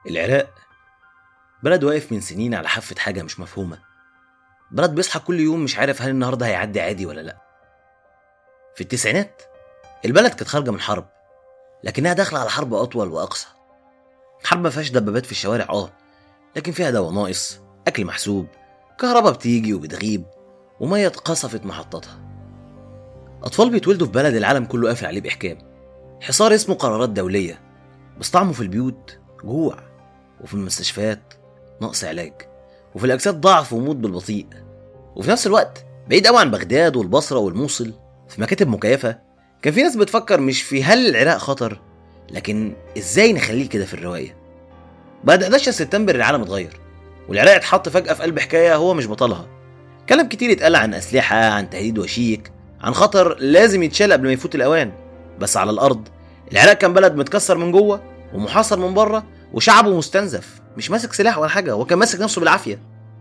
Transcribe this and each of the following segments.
العراق بلد واقف من سنين على حافة حاجة مش مفهومة بلد بيصحى كل يوم مش عارف هل النهاردة هيعدي عادي ولا لأ في التسعينات البلد كانت خارجة من حرب لكنها داخلة على حرب أطول وأقصى حرب ما فيهاش دبابات في الشوارع اه لكن فيها دواء ناقص أكل محسوب كهرباء بتيجي وبتغيب ومية اتقصفت محطتها أطفال بيتولدوا في بلد العالم كله قافل عليه بإحكام حصار اسمه قرارات دولية بس طعمه في البيوت جوع وفي المستشفيات نقص علاج وفي الأجساد ضعف وموت بالبطيء وفي نفس الوقت بعيد قوي عن بغداد والبصرة والموصل في مكاتب مكيفة كان في ناس بتفكر مش في هل العراق خطر لكن ازاي نخليه كده في الرواية بعد 11 سبتمبر العالم اتغير والعراق اتحط فجأة في قلب حكاية هو مش بطلها كلام كتير اتقال عن أسلحة عن تهديد وشيك عن خطر لازم يتشال قبل ما يفوت الأوان بس على الأرض العراق كان بلد متكسر من جوه ومحاصر من بره وشعبه مستنزف مش ماسك سلاح ولا حاجة هو كان ماسك نفسه بالعافية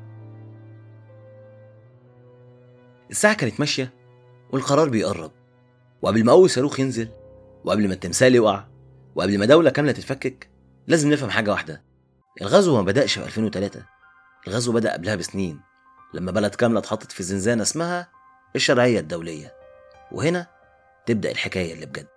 الساعة كانت ماشية والقرار بيقرب وقبل ما أول صاروخ ينزل وقبل ما التمثال يقع وقبل ما دولة كاملة تتفكك لازم نفهم حاجة واحدة الغزو ما بدأش في 2003 الغزو بدأ قبلها بسنين لما بلد كاملة اتحطت في زنزانة اسمها الشرعية الدولية وهنا تبدأ الحكاية اللي بجد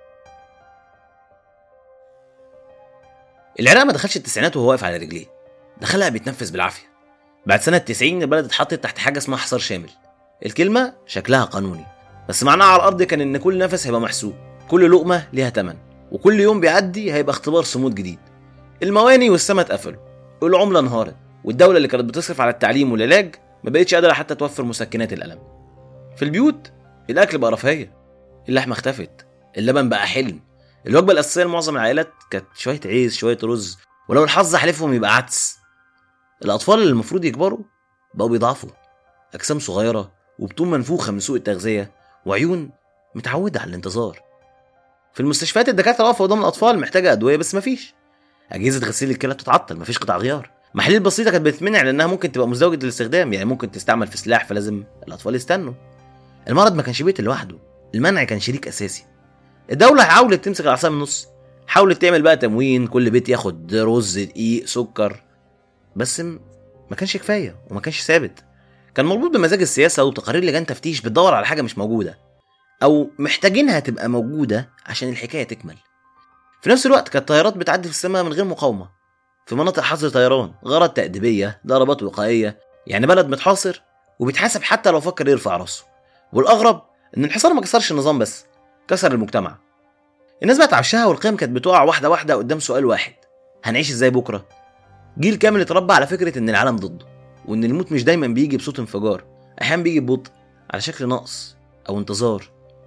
العراق ما دخلش التسعينات وهو واقف على رجليه دخلها بيتنفس بالعافية بعد سنة 90 البلد اتحطت تحت حاجة اسمها حصار شامل الكلمة شكلها قانوني بس معناها على الأرض كان إن كل نفس هيبقى محسوب كل لقمة ليها تمن وكل يوم بيعدي هيبقى اختبار صمود جديد المواني والسما اتقفلوا والعملة انهارت والدولة اللي كانت بتصرف على التعليم والعلاج ما بقتش قادرة حتى توفر مسكنات الألم في البيوت الأكل بقى رفاهية اللحمة اختفت اللبن بقى حلم الوجبة الأساسية لمعظم العائلات كانت شوية عيش شوية رز ولو الحظ حلفهم يبقى عدس الأطفال اللي المفروض يكبروا بقوا بيضعفوا أجسام صغيرة وبطون منفوخة من سوء التغذية وعيون متعودة على الانتظار في المستشفيات الدكاترة واقفة قدام الأطفال محتاجة أدوية بس مفيش أجهزة غسيل الكلى بتتعطل مفيش قطع غيار محاليل بسيطة كانت بتتمنع لأنها ممكن تبقى مزدوجة الاستخدام يعني ممكن تستعمل في سلاح فلازم الأطفال يستنوا المرض ما كانش بيت لوحده المنع كان شريك أساسي الدولة حاولت تمسك العصا من النص حاولت تعمل بقى تموين كل بيت ياخد رز دقيق سكر بس م- ما كانش كفاية وما كانش ثابت كان مربوط بمزاج السياسة وتقارير لجان تفتيش بتدور على حاجة مش موجودة أو محتاجينها تبقى موجودة عشان الحكاية تكمل في نفس الوقت كانت طيارات بتعدي في السماء من غير مقاومة في مناطق حظر طيران غرض تأديبية ضربات وقائية يعني بلد متحاصر وبيتحاسب حتى لو فكر يرفع راسه والأغرب إن الحصار ما كسرش النظام بس كسر المجتمع الناس بقت عشها والقيم كانت بتقع واحدة واحدة قدام سؤال واحد هنعيش ازاي بكرة؟ جيل كامل اتربى على فكرة إن العالم ضده وإن الموت مش دايما بيجي بصوت انفجار أحيانا بيجي ببطء على شكل نقص أو انتظار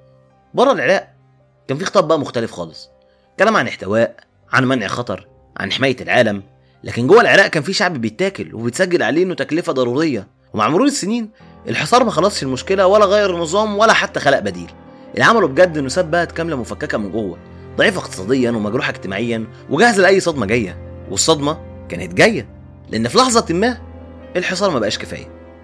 بره العراق كان في خطاب بقى مختلف خالص كلام عن احتواء عن منع خطر عن حماية العالم لكن جوه العراق كان في شعب بيتاكل وبيتسجل عليه انه تكلفة ضرورية ومع مرور السنين الحصار ما خلصش المشكلة ولا غير النظام ولا حتى خلق بديل اللي عمله بجد انه ساب بلد كاملة مفككة من جوه ضعيفة اقتصاديا ومجروحة اجتماعيا وجاهزة لأي صدمة جاية والصدمة كانت جاية لأن في لحظة ما الحصار ما بقاش كفاية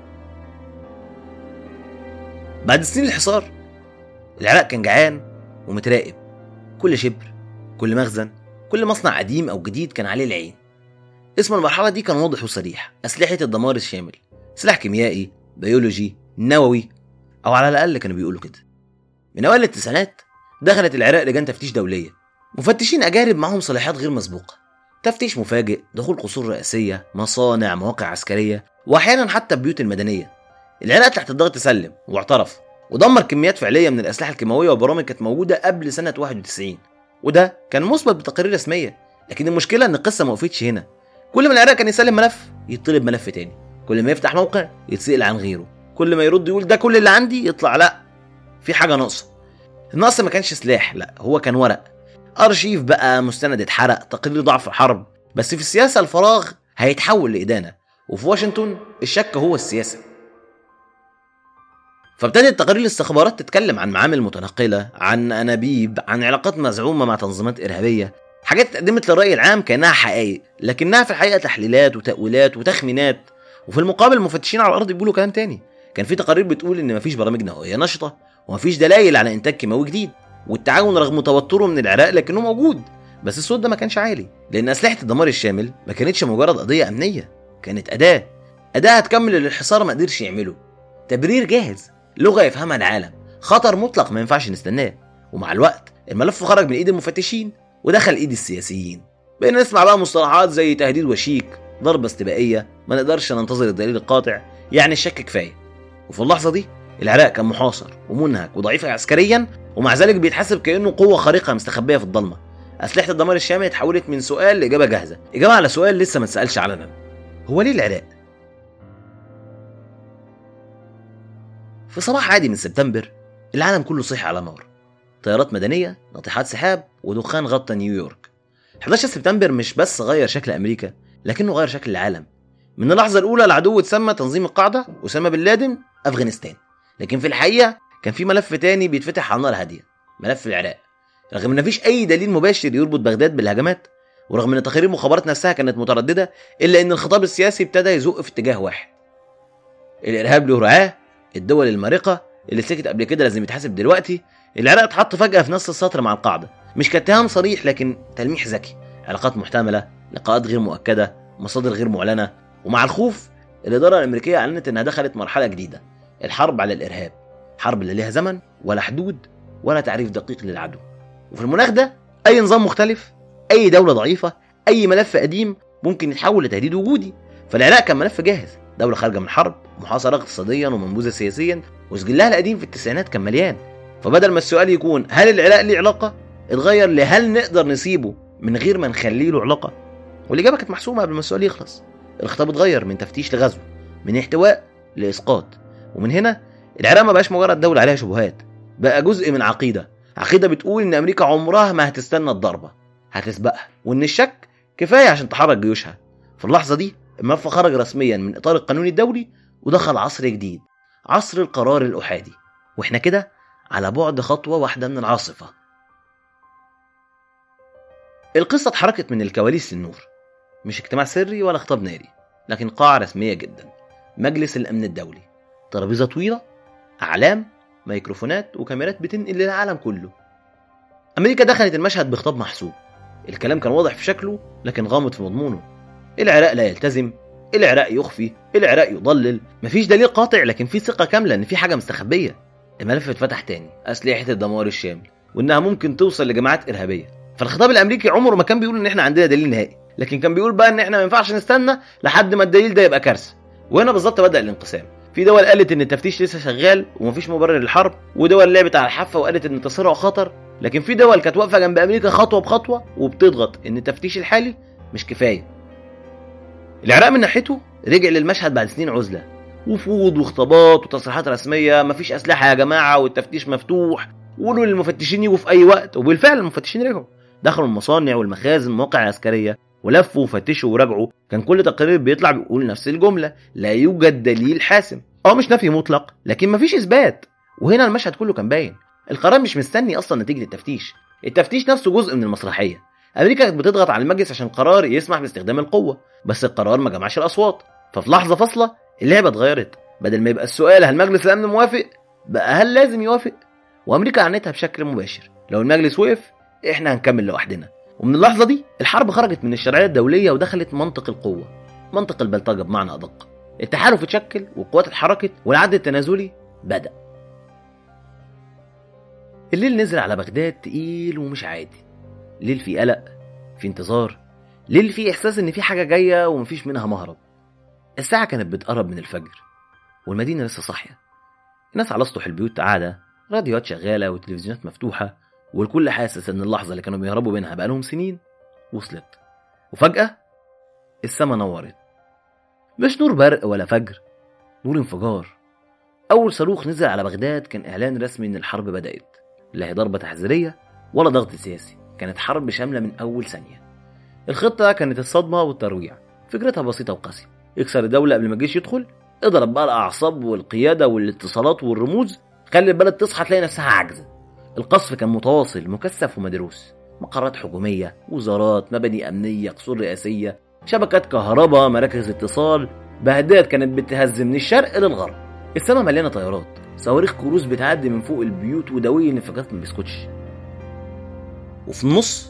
بعد سنين الحصار العراق كان جعان ومتراقب كل شبر كل مخزن كل مصنع قديم او جديد كان عليه العين اسم المرحله دي كان واضح وصريح اسلحه الدمار الشامل سلاح كيميائي بيولوجي نووي او على الاقل كانوا بيقولوا كده من اوائل التسعينات دخلت العراق لجان تفتيش دوليه مفتشين اجانب معاهم صلاحيات غير مسبوقه تفتيش مفاجئ دخول قصور رئاسيه مصانع مواقع عسكريه واحيانا حتى البيوت المدنيه العراق تحت الضغط تسلم واعترف ودمر كميات فعليه من الاسلحه الكيماويه وبرامج كانت موجوده قبل سنه 91 وده كان مثبت بتقارير رسميه لكن المشكله ان القصه ما وقفتش هنا كل ما العراق كان يسلم ملف يطلب ملف تاني كل ما يفتح موقع يتسال عن غيره كل ما يرد يقول ده كل اللي عندي يطلع لا في حاجه ناقصه النقص ما كانش سلاح لا هو كان ورق ارشيف بقى مستند اتحرق تقرير ضعف حرب بس في السياسه الفراغ هيتحول لادانه وفي واشنطن الشك هو السياسه فابتدت تقارير الاستخبارات تتكلم عن معامل متنقلة عن أنابيب عن علاقات مزعومة مع تنظيمات إرهابية حاجات اتقدمت للرأي العام كأنها حقائق لكنها في الحقيقة تحليلات وتأويلات وتخمينات وفي المقابل المفتشين على الأرض بيقولوا كلام تاني كان في تقارير بتقول إن مفيش برامج نووية نشطة ومفيش دلائل على إنتاج كيماوي جديد والتعاون رغم توتره من العراق لكنه موجود بس الصوت ده ما كانش عالي لان اسلحه الدمار الشامل ما كانتش مجرد قضيه امنيه كانت اداه اداه هتكمل اللي الحصار ما قدرش يعمله تبرير جاهز لغه يفهمها العالم خطر مطلق ما ينفعش نستناه ومع الوقت الملف خرج من ايد المفتشين ودخل ايد السياسيين بقينا نسمع بقى مصطلحات زي تهديد وشيك ضربه استباقيه ما نقدرش ننتظر الدليل القاطع يعني الشك كفايه وفي اللحظه دي العراق كان محاصر ومنهك وضعيف عسكريا ومع ذلك بيتحسب كانه قوه خارقه مستخبيه في الضلمه اسلحه الدمار الشامي اتحولت من سؤال لاجابه جاهزه اجابه على سؤال لسه ما اتسالش علنا هو ليه العراق في صباح عادي من سبتمبر العالم كله صيح على نار طيارات مدنيه ناطحات سحاب ودخان غطى نيويورك 11 سبتمبر مش بس غير شكل امريكا لكنه غير شكل العالم من اللحظه الاولى العدو اتسمى تنظيم القاعده وسمى بن لادن افغانستان لكن في الحقيقه كان في ملف تاني بيتفتح على نار هاديه ملف العراق رغم ان مفيش اي دليل مباشر يربط بغداد بالهجمات ورغم ان تقارير المخابرات نفسها كانت متردده الا ان الخطاب السياسي ابتدى يزق في اتجاه واحد الارهاب له رعاه الدول المارقه اللي سكت قبل كده لازم يتحاسب دلوقتي العراق اتحط فجاه في نص السطر مع القاعده مش كاتهام صريح لكن تلميح ذكي علاقات محتمله لقاءات غير مؤكده مصادر غير معلنه ومع الخوف الاداره الامريكيه اعلنت انها دخلت مرحله جديده الحرب على الارهاب حرب لا ليها زمن ولا حدود ولا تعريف دقيق للعدو وفي المناخ ده اي نظام مختلف اي دوله ضعيفه اي ملف قديم ممكن يتحول لتهديد وجودي فالعراق كان ملف جاهز دوله خارجه من حرب محاصره اقتصاديا ومنبوذه سياسيا وسجلها القديم في التسعينات كان مليان فبدل ما السؤال يكون هل العراق ليه علاقه اتغير لهل نقدر نسيبه من غير ما نخلي له علاقه والاجابه كانت محسومه قبل ما السؤال يخلص الخطاب اتغير من تفتيش لغزو من احتواء لاسقاط ومن هنا العراق ما بقاش مجرد دوله عليها شبهات بقى جزء من عقيده عقيده بتقول ان امريكا عمرها ما هتستنى الضربه هتسبقها وان الشك كفايه عشان تحرك جيوشها في اللحظه دي الملف خرج رسميا من اطار القانون الدولي ودخل عصر جديد عصر القرار الاحادي واحنا كده على بعد خطوه واحده من العاصفه القصه اتحركت من الكواليس للنور مش اجتماع سري ولا خطاب ناري لكن قاعه رسميه جدا مجلس الامن الدولي ترابيزه طويله اعلام ميكروفونات وكاميرات بتنقل للعالم كله امريكا دخلت المشهد بخطاب محسوب الكلام كان واضح في شكله لكن غامض في مضمونه العراق لا يلتزم العراق يخفي العراق يضلل مفيش دليل قاطع لكن في ثقه كامله ان في حاجه مستخبيه الملف اتفتح تاني اسلحه الدمار الشامل وانها ممكن توصل لجماعات ارهابيه فالخطاب الامريكي عمره ما كان بيقول ان احنا عندنا دليل نهائي لكن كان بيقول بقى ان احنا ما ينفعش نستنى لحد ما الدليل ده يبقى كارثه وهنا بالظبط بدا الانقسام في دول قالت ان التفتيش لسه شغال ومفيش مبرر للحرب ودول لعبت على الحافه وقالت ان التسارع خطر لكن في دول كانت واقفه جنب امريكا خطوه بخطوه وبتضغط ان التفتيش الحالي مش كفايه العراق من ناحيته رجع للمشهد بعد سنين عزله وفوض وخطابات وتصريحات رسميه مفيش اسلحه يا جماعه والتفتيش مفتوح وقولوا للمفتشين يجوا في اي وقت وبالفعل المفتشين رجعوا دخلوا المصانع والمخازن والمواقع العسكريه ولفوا وفتشوا وراجعوا كان كل تقرير بيطلع بيقول نفس الجمله لا يوجد دليل حاسم اه مش نفي مطلق لكن مفيش اثبات وهنا المشهد كله كان باين القرار مش مستني اصلا نتيجه التفتيش التفتيش نفسه جزء من المسرحيه امريكا كانت بتضغط على المجلس عشان قرار يسمح باستخدام القوه بس القرار ما جمعش الاصوات ففي لحظه فاصله اللعبه اتغيرت بدل ما يبقى السؤال هل مجلس الامن موافق بقى هل لازم يوافق وامريكا اعلنتها بشكل مباشر لو المجلس وقف احنا هنكمل لوحدنا ومن اللحظه دي الحرب خرجت من الشرعيه الدوليه ودخلت منطق القوه منطق البلطجه بمعنى ادق التحالف اتشكل والقوات اتحركت والعد التنازلي بدا الليل نزل على بغداد تقيل ومش عادي ليل فيه قلق في انتظار ليل فيه احساس ان في حاجه جايه ومفيش منها مهرب الساعه كانت بتقرب من الفجر والمدينه لسه صاحيه الناس على سطح البيوت قاعده راديوات شغاله وتلفزيونات مفتوحه والكل حاسس ان اللحظه اللي كانوا بيهربوا منها بقالهم سنين وصلت وفجاه السما نورت مش نور برق ولا فجر نور انفجار اول صاروخ نزل على بغداد كان اعلان رسمي ان الحرب بدات لا هي ضربه تحذيريه ولا ضغط سياسي كانت حرب شامله من اول ثانيه الخطه كانت الصدمه والترويع فكرتها بسيطه وقاسيه اكسر الدوله قبل ما الجيش يدخل اضرب بقى الاعصاب والقياده والاتصالات والرموز خلي البلد تصحى تلاقي نفسها عاجزه القصف كان متواصل مكثف ومدروس مقرات حكوميه وزارات مباني امنيه قصور رئاسيه شبكات كهرباء مراكز اتصال بغداد كانت بتهز من الشرق للغرب السماء مليانه طيارات صواريخ كروز بتعدي من فوق البيوت ودوي الانفجارات ما بيسكتش وفي النص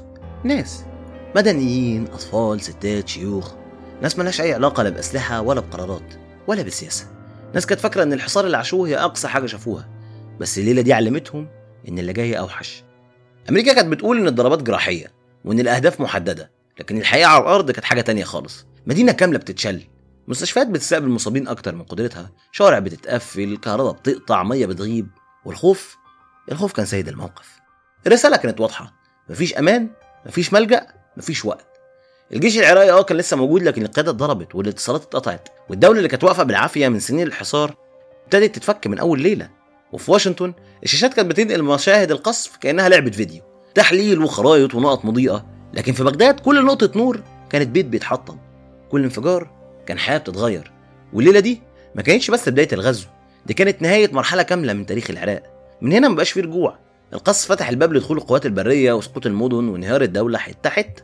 ناس مدنيين أطفال ستات شيوخ ناس ملهاش أي علاقة لا بأسلحة ولا بقرارات ولا بالسياسة ناس كانت فاكرة إن الحصار اللي عاشوه هي أقصى حاجة شافوها بس الليلة دي علمتهم إن اللي جاي أوحش أمريكا كانت بتقول إن الضربات جراحية وإن الأهداف محددة لكن الحقيقة على الأرض كانت حاجة تانية خالص مدينة كاملة بتتشل مستشفيات بتستقبل مصابين أكتر من قدرتها شوارع بتتقفل كهرباء بتقطع مية بتغيب والخوف الخوف كان سيد الموقف الرسالة كانت واضحة مفيش أمان مفيش ملجأ مفيش وقت الجيش العراقي اه كان لسه موجود لكن القياده اتضربت والاتصالات اتقطعت والدوله اللي كانت واقفه بالعافيه من سنين الحصار ابتدت تتفك من اول ليله وفي واشنطن الشاشات كانت بتنقل مشاهد القصف كانها لعبه فيديو تحليل وخرايط ونقط مضيئه لكن في بغداد كل نقطه نور كانت بيت بيتحطم كل انفجار كان حياه بتتغير والليله دي ما كانتش بس بدايه الغزو دي كانت نهايه مرحله كامله من تاريخ العراق من هنا مبقاش فيه رجوع القصف فتح الباب لدخول القوات البريه وسقوط المدن وانهيار الدوله حته حته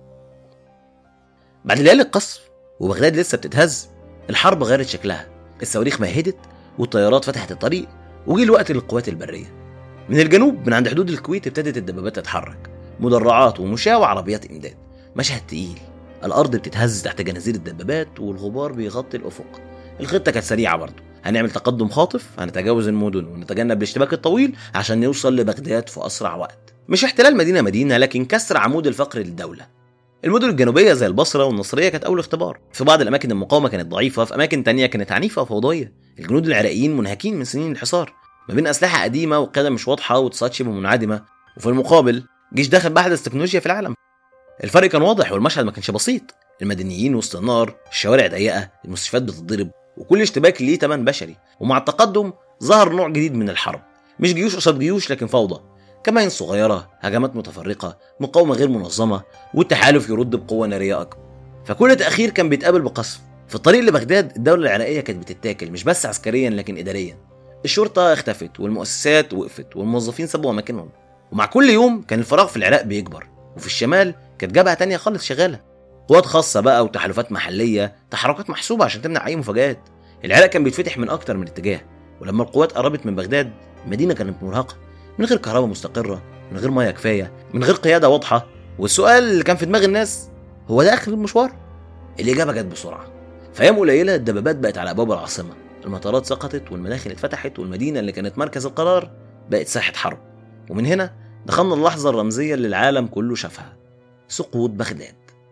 بعد ليالي القصف وبغداد لسه بتتهز الحرب غيرت شكلها الصواريخ مهدت والطيارات فتحت الطريق وجي الوقت للقوات البريه من الجنوب من عند حدود الكويت ابتدت الدبابات تتحرك مدرعات ومشاة وعربيات امداد مشهد تقيل الارض بتتهز تحت جنازير الدبابات والغبار بيغطي الافق الخطه كانت سريعه برضه هنعمل تقدم خاطف هنتجاوز المدن ونتجنب الاشتباك الطويل عشان نوصل لبغداد في اسرع وقت مش احتلال مدينه مدينه لكن كسر عمود الفقر للدوله المدن الجنوبيه زي البصره والنصريه كانت اول اختبار في بعض الاماكن المقاومه كانت ضعيفه في اماكن تانية كانت عنيفه وفوضويه الجنود العراقيين منهكين من سنين الحصار ما بين اسلحه قديمه وقياده مش واضحه واتصالات شبه منعدمه وفي المقابل جيش داخل باحدث تكنولوجيا في العالم الفرق كان واضح والمشهد ما كانش بسيط المدنيين وسط النار الشوارع ضيقه المستشفيات بتتضرب وكل اشتباك ليه تمن بشري ومع التقدم ظهر نوع جديد من الحرب مش جيوش قصاد جيوش لكن فوضى كمائن صغيرة هجمات متفرقة مقاومة غير منظمة والتحالف يرد بقوة نارية أكبر فكل تأخير كان بيتقابل بقصف في الطريق لبغداد الدولة العراقية كانت بتتاكل مش بس عسكريا لكن إداريا الشرطة اختفت والمؤسسات وقفت والموظفين سابوا أماكنهم ومع كل يوم كان الفراغ في العراق بيكبر وفي الشمال كانت جبهة تانية خالص شغالة قوات خاصة بقى وتحالفات محلية تحركات محسوبة عشان تمنع أي مفاجآت العراق كان بيتفتح من أكتر من اتجاه ولما القوات قربت من بغداد المدينة كانت مرهقة من غير كهرباء مستقرة من غير مياه كفاية من غير قيادة واضحة والسؤال اللي كان في دماغ الناس هو ده آخر المشوار؟ الإجابة جت بسرعة في أيام قليلة الدبابات بقت على أبواب العاصمة المطارات سقطت والمداخل اتفتحت والمدينة اللي كانت مركز القرار بقت ساحة حرب ومن هنا دخلنا اللحظة الرمزية اللي العالم كله شافها سقوط بغداد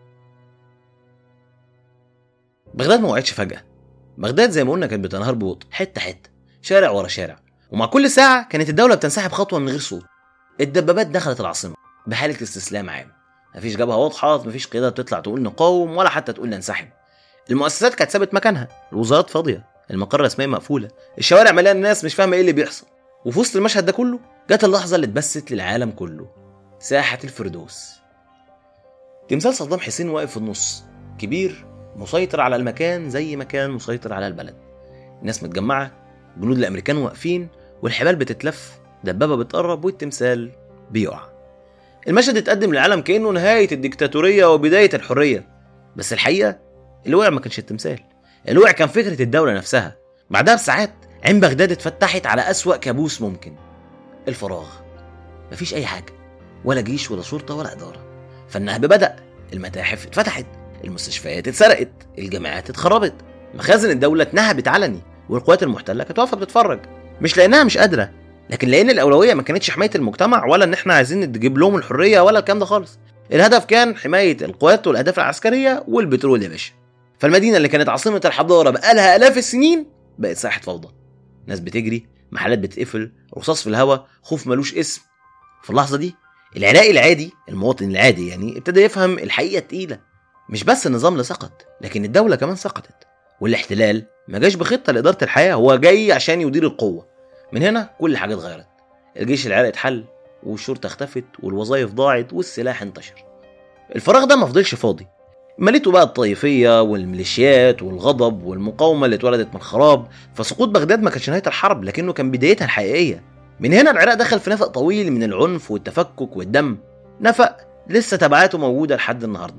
بغداد ما وقعتش فجأة بغداد زي ما قلنا كانت بتنهار ببطء حتة حتة شارع ورا شارع ومع كل ساعة كانت الدولة بتنسحب خطوة من غير صوت الدبابات دخلت العاصمة بحالة استسلام عام مفيش جبهة واضحة مفيش قيادة بتطلع تقول نقاوم ولا حتى تقول ننسحب المؤسسات كانت ثابت مكانها الوزارات فاضية المقر الرسمية مقفولة الشوارع مليانة ناس مش فاهمة ايه اللي بيحصل وفي وسط المشهد ده كله جت اللحظة اللي اتبثت للعالم كله ساحة الفردوس تمثال صدام حسين واقف في النص كبير مسيطر على المكان زي ما كان مسيطر على البلد الناس متجمعة جنود الأمريكان واقفين والحبال بتتلف دبابة بتقرب والتمثال بيقع المشهد اتقدم للعالم كأنه نهاية الديكتاتورية وبداية الحرية بس الحقيقة اللي وقع ما كانش التمثال اللي وقع كان فكرة الدولة نفسها بعدها بساعات عين بغداد اتفتحت على أسوأ كابوس ممكن الفراغ مفيش أي حاجة ولا جيش ولا شرطة ولا إدارة فالنهب بدأ المتاحف اتفتحت المستشفيات اتسرقت الجامعات اتخربت مخازن الدولة اتنهبت علني والقوات المحتلة كانت واقفة بتتفرج مش لأنها مش قادرة لكن لأن الأولوية ما كانتش حماية المجتمع ولا إن إحنا عايزين نجيب لهم الحرية ولا الكلام ده خالص الهدف كان حماية القوات والأهداف العسكرية والبترول يا باشا فالمدينة اللي كانت عاصمة الحضارة بقالها آلاف السنين بقت ساحة فوضى ناس بتجري محلات بتقفل رصاص في الهواء خوف ملوش اسم في اللحظة دي العراقي العادي المواطن العادي يعني ابتدى يفهم الحقيقة التقيلة مش بس النظام اللي سقط لكن الدولة كمان سقطت والاحتلال ما جاش بخطة لإدارة الحياة هو جاي عشان يدير القوة من هنا كل حاجة اتغيرت الجيش العراقي اتحل والشرطة اختفت والوظائف ضاعت والسلاح انتشر الفراغ ده ما فضلش فاضي مليته بقى الطائفية والميليشيات والغضب والمقاومة اللي اتولدت من الخراب فسقوط بغداد ما كانش نهاية الحرب لكنه كان بدايتها الحقيقية من هنا العراق دخل في نفق طويل من العنف والتفكك والدم نفق لسه تبعاته موجودة لحد النهاردة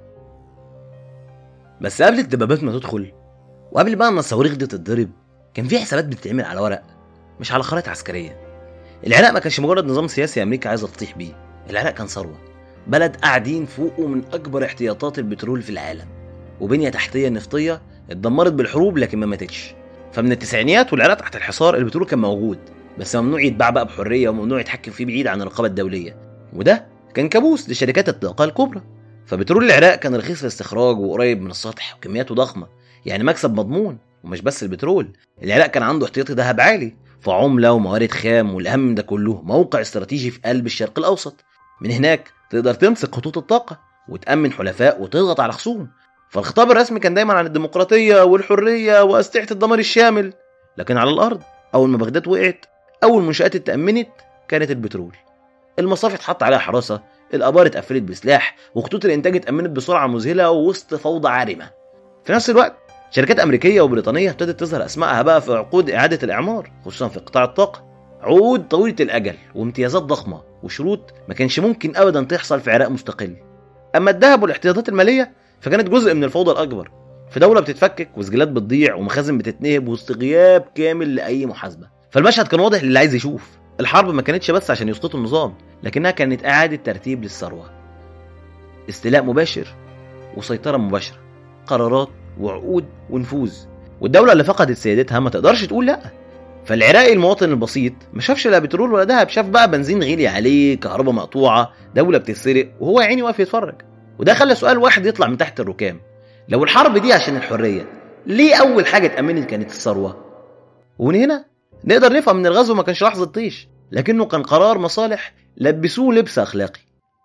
بس قبل الدبابات ما تدخل وقبل بقى ما الصواريخ دي تتضرب كان في حسابات بتتعمل على ورق مش على خرائط عسكريه العراق ما كانش مجرد نظام سياسي امريكا عايزه تطيح بيه العراق كان ثروه بلد قاعدين فوقه من اكبر احتياطات البترول في العالم وبنيه تحتيه نفطيه اتدمرت بالحروب لكن ما ماتتش فمن التسعينيات والعراق تحت الحصار البترول كان موجود بس ممنوع يتباع بقى بحريه وممنوع يتحكم فيه بعيد عن الرقابه الدوليه وده كان كابوس لشركات الطاقه الكبرى فبترول العراق كان رخيص الاستخراج وقريب من السطح وكمياته ضخمه يعني مكسب مضمون ومش بس البترول العراق كان عنده احتياطي ذهب عالي فعمله وموارد خام والاهم من ده كله موقع استراتيجي في قلب الشرق الاوسط من هناك تقدر تمسك خطوط الطاقه وتامن حلفاء وتضغط على خصوم فالخطاب الرسمي كان دايما عن الديمقراطيه والحريه واسلحه الدمار الشامل لكن على الارض اول ما بغداد وقعت اول منشات اتامنت كانت البترول المصافي اتحط عليها حراسه الابار اتقفلت بسلاح وخطوط الانتاج اتامنت بسرعه مذهله وسط فوضى عارمه في نفس الوقت شركات امريكيه وبريطانيه ابتدت تظهر اسمائها بقى في عقود اعاده الاعمار خصوصا في قطاع الطاقه عقود طويله الاجل وامتيازات ضخمه وشروط ما كانش ممكن ابدا تحصل في عراق مستقل اما الذهب والاحتياطات الماليه فكانت جزء من الفوضى الاكبر في دوله بتتفكك وسجلات بتضيع ومخازن بتتنهب وسط غياب كامل لاي محاسبه فالمشهد كان واضح للي عايز يشوف الحرب ما كانتش بس عشان يسقطوا النظام لكنها كانت اعاده ترتيب للثروه استيلاء مباشر وسيطره مباشره قرارات وعقود ونفوذ والدوله اللي فقدت سيادتها ما تقدرش تقول لا فالعراقي المواطن البسيط ما شافش لا بترول ولا دهب شاف بقى بنزين غالي عليه كهرباء مقطوعه دوله بتتسرق وهو يا عيني واقف يتفرج وده خلى سؤال واحد يطلع من تحت الركام لو الحرب دي عشان الحريه ليه اول حاجه اتامنت كانت الثروه ومن هنا نقدر نفهم ان الغزو ما كانش لحظه طيش لكنه كان قرار مصالح لبسوه لبس اخلاقي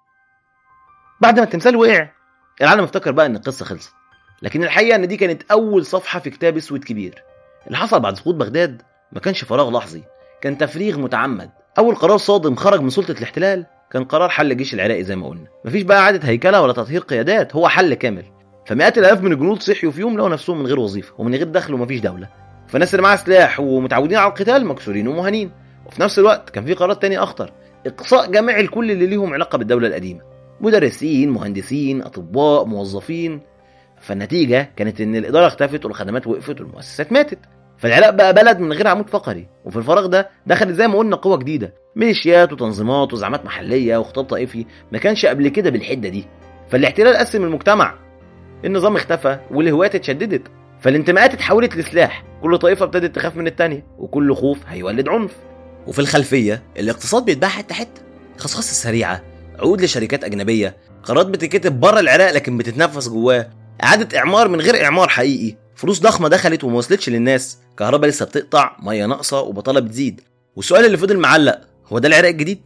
بعد ما التمثال وقع العالم افتكر بقى ان القصه خلصت لكن الحقيقه ان دي كانت اول صفحه في كتاب اسود كبير اللي حصل بعد سقوط بغداد ما كانش فراغ لحظي كان تفريغ متعمد اول قرار صادم خرج من سلطه الاحتلال كان قرار حل الجيش العراقي زي ما قلنا مفيش بقى اعاده هيكله ولا تطهير قيادات هو حل كامل فمئات الالاف من الجنود صحيوا في يوم لقوا نفسهم من غير وظيفه ومن غير دخل ومفيش دوله فالناس اللي معاها سلاح ومتعودين على القتال مكسورين ومهانين وفي نفس الوقت كان في قرار تاني اخطر اقصاء جميع الكل اللي ليهم علاقه بالدوله القديمه مدرسين مهندسين اطباء موظفين فالنتيجه كانت ان الاداره اختفت والخدمات وقفت والمؤسسات ماتت فالعراق بقى بلد من غير عمود فقري وفي الفراغ ده دخلت زي ما قلنا قوه جديده ميليشيات وتنظيمات وزعامات محليه وخطاب طائفي ما كانش قبل كده بالحده دي فالاحتلال قسم المجتمع النظام اختفى والهوايات اتشددت فالانتماءات اتحولت لسلاح كل طائفه ابتدت تخاف من التانية وكل خوف هيولد عنف وفي الخلفيه الاقتصاد بيتباع حته حته خصخص السريعه عقود لشركات اجنبيه قرارات بتتكتب بره العراق لكن بتتنفذ جواه اعاده اعمار من غير اعمار حقيقي فلوس ضخمه دخلت وما وصلتش للناس كهرباء لسه بتقطع ميه ناقصه وبطاله بتزيد والسؤال اللي فضل معلق هو ده العراق الجديد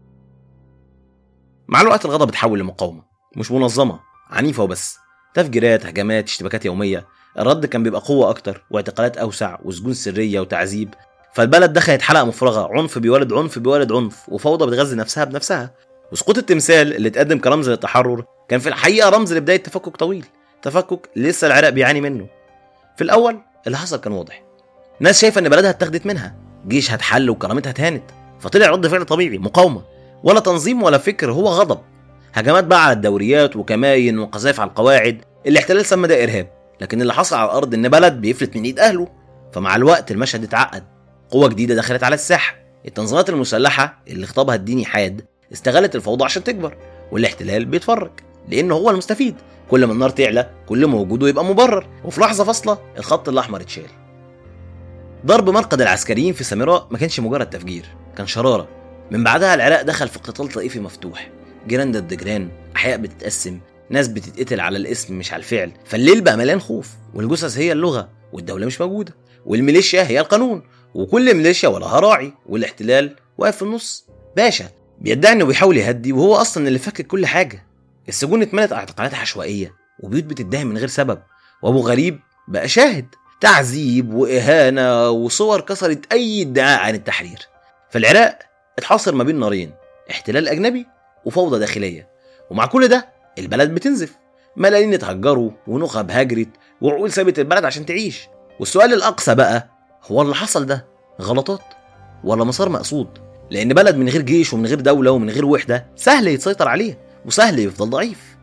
مع الوقت الغضب اتحول لمقاومه مش منظمه عنيفه وبس تفجيرات هجمات اشتباكات يوميه الرد كان بيبقى قوه اكتر واعتقالات اوسع وسجون سريه وتعذيب فالبلد دخلت حلقه مفرغه عنف بيولد عنف بيولد عنف وفوضى بتغذي نفسها بنفسها وسقوط التمثال اللي اتقدم كرمز للتحرر كان في الحقيقه رمز لبدايه تفكك طويل تفكك لسه العراق بيعاني منه في الاول اللي حصل كان واضح ناس شايفه ان بلدها اتاخدت منها جيشها اتحل وكرامتها اتهانت فطلع رد فعل طبيعي مقاومه ولا تنظيم ولا فكر هو غضب هجمات بقى على الدوريات وكماين وقذائف على القواعد الاحتلال سمى ده ارهاب لكن اللي حصل على الارض ان بلد بيفلت من ايد اهله فمع الوقت المشهد اتعقد قوه جديده دخلت على الساحه التنظيمات المسلحه اللي خطابها الديني حاد استغلت الفوضى عشان تكبر والاحتلال بيتفرج لانه هو المستفيد كل ما النار تعلى كل ما وجوده يبقى مبرر وفي لحظه فاصله الخط الاحمر اتشال ضرب مرقد العسكريين في سامراء ما كانش مجرد تفجير كان شراره من بعدها العراق دخل في قتال طائفي مفتوح جيران ضد جيران احياء بتتقسم ناس بتتقتل على الاسم مش على الفعل فالليل بقى مليان خوف والجثث هي اللغه والدوله مش موجوده والميليشيا هي القانون وكل ميليشيا وراها راعي والاحتلال واقف في النص باشا بيدعي انه بيحاول يهدي وهو اصلا اللي فكك كل حاجه السجون اتملت اعتقالات عشوائيه وبيوت بتدعي من غير سبب وابو غريب بقى شاهد تعذيب واهانه وصور كسرت اي ادعاء عن التحرير فالعراق اتحاصر ما بين نارين احتلال اجنبي وفوضى داخليه ومع كل ده البلد بتنزف ملايين اتهجروا ونخب هاجرت وعقول سابت البلد عشان تعيش والسؤال الاقصى بقى هو اللي حصل ده غلطات ولا مسار مقصود لان بلد من غير جيش ومن غير دوله ومن غير وحده سهل يتسيطر عليه وسهل يفضل ضعيف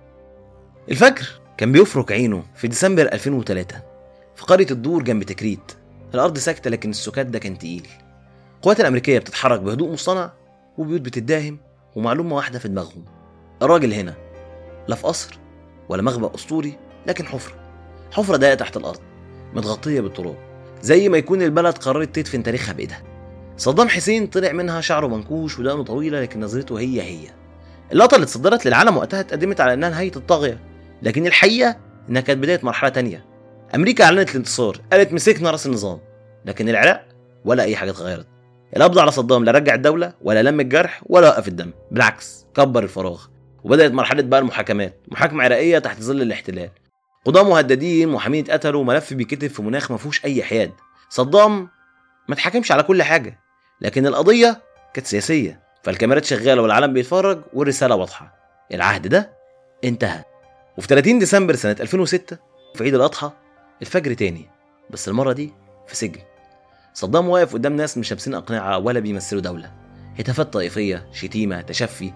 الفجر كان بيفرك عينه في ديسمبر 2003 في قرية الدور جنب تكريت الأرض ساكتة لكن السكات ده كان تقيل القوات الأمريكية بتتحرك بهدوء مصطنع وبيوت بتداهم ومعلومة واحدة في دماغهم الراجل هنا لا في قصر ولا مخبأ أسطوري لكن حفرة حفرة ضيقة تحت الأرض متغطية بالتراب زي ما يكون البلد قررت تدفن تاريخها بإيدها صدام حسين طلع منها شعره منكوش ودقنه طويلة لكن نظرته هي هي اللقطة اللي اتصدرت للعالم وقتها اتقدمت على إنها نهاية الطاغية لكن الحقيقة إنها كانت بداية مرحلة تانية أمريكا أعلنت الانتصار قالت مسكنا رأس النظام لكن العراق ولا أي حاجة اتغيرت القبض على صدام لا رجع الدولة ولا لم الجرح ولا وقف الدم بالعكس كبر الفراغ وبدأت مرحلة بقى المحاكمات محاكمة عراقية تحت ظل الاحتلال قضاة مهددين محامين اتقتلوا ملف بيتكتب في مناخ ما فيهوش أي حياد صدام ما اتحاكمش على كل حاجة لكن القضية كانت سياسية فالكاميرات شغالة والعالم بيتفرج والرسالة واضحة العهد ده انتهى وفي 30 ديسمبر سنة 2006 في عيد الأضحى الفجر تاني بس المرة دي في سجن صدام واقف قدام ناس مش لابسين أقنعة ولا بيمثلوا دولة هتافات طائفية شتيمة تشفي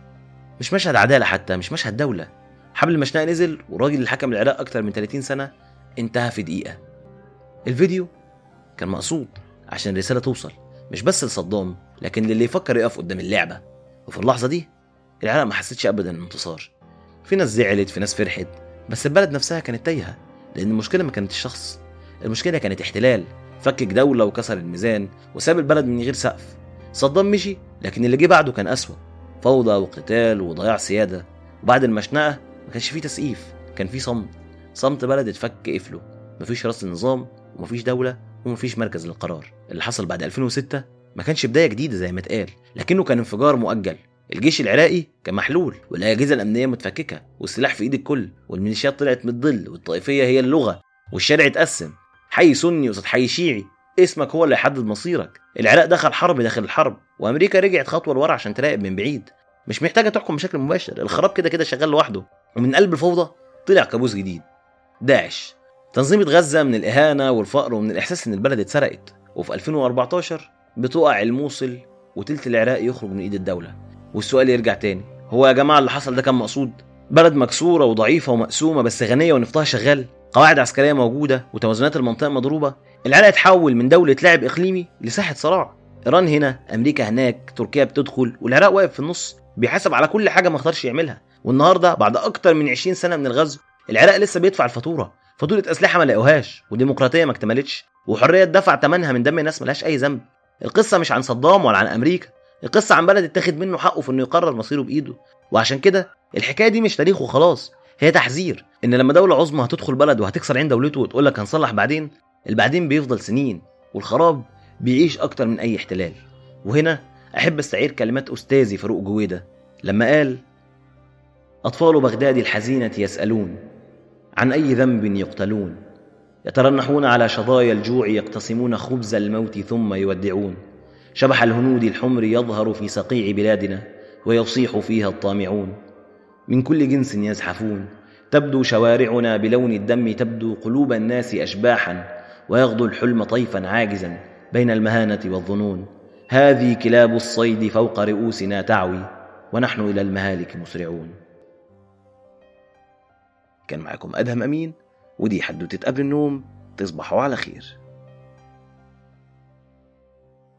مش مشهد عدالة حتى مش مشهد دولة حبل المشنقة نزل والراجل اللي حكم العراق أكتر من 30 سنة انتهى في دقيقة الفيديو كان مقصود عشان الرسالة توصل مش بس لصدام لكن للي يفكر يقف قدام اللعبة وفي اللحظة دي العراق ما حسيتش أبدا انتصار في ناس زعلت في ناس فرحت بس البلد نفسها كانت تايهة لأن المشكلة ما كانت الشخص المشكلة كانت احتلال فكك دولة وكسر الميزان وساب البلد من غير سقف صدام مشي لكن اللي جه بعده كان أسوأ فوضى وقتال وضياع سيادة وبعد المشنقة ما كانش فيه تسقيف كان فيه صمت صمت بلد اتفك قفله مفيش راس النظام ومفيش دولة ومفيش مركز للقرار اللي حصل بعد 2006 ما كانش بداية جديدة زي ما اتقال لكنه كان انفجار مؤجل الجيش العراقي كان محلول والاجهزه الامنيه متفككه والسلاح في ايد الكل والميليشيات طلعت من الظل والطائفيه هي اللغه والشارع اتقسم حي سني قصاد حي شيعي اسمك هو اللي هيحدد مصيرك العراق دخل حرب داخل الحرب وامريكا رجعت خطوه لورا عشان تراقب من بعيد مش محتاجه تحكم بشكل مباشر الخراب كده كده شغال لوحده ومن قلب الفوضى طلع كابوس جديد داعش تنظيم اتغذى من الاهانه والفقر ومن الاحساس ان البلد اتسرقت وفي 2014 بتقع الموصل وتلت العراق يخرج من ايد الدوله والسؤال يرجع تاني هو يا جماعه اللي حصل ده كان مقصود بلد مكسوره وضعيفه ومقسومه بس غنيه ونفطها شغال قواعد عسكريه موجوده وتوازنات المنطقه مضروبه العراق اتحول من دوله لاعب اقليمي لساحه صراع ايران هنا امريكا هناك تركيا بتدخل والعراق واقف في النص بيحاسب على كل حاجه ما اختارش يعملها والنهارده بعد اكتر من 20 سنه من الغزو العراق لسه بيدفع الفاتوره فاتوره اسلحه ما لاقوهاش وديمقراطيه ما اكتملتش وحريه دفع ثمنها من دم ناس ملهاش اي ذنب القصه مش عن صدام ولا عن امريكا القصه عن بلد اتاخد منه حقه في انه يقرر مصيره بايده وعشان كده الحكايه دي مش تاريخ وخلاص هي تحذير ان لما دوله عظمى هتدخل بلد وهتكسر عين دولته وتقول لك هنصلح بعدين البعدين بيفضل سنين والخراب بيعيش اكتر من اي احتلال وهنا احب استعير كلمات استاذي فاروق جويده لما قال اطفال بغداد الحزينه يسالون عن اي ذنب يقتلون يترنحون على شظايا الجوع يقتسمون خبز الموت ثم يودعون شبح الهنود الحمر يظهر في صقيع بلادنا ويصيح فيها الطامعون من كل جنس يزحفون تبدو شوارعنا بلون الدم تبدو قلوب الناس اشباحا ويغدو الحلم طيفا عاجزا بين المهانه والظنون هذه كلاب الصيد فوق رؤوسنا تعوي ونحن الى المهالك مسرعون كان معكم ادهم امين ودي حدوته قبل النوم تصبحوا على خير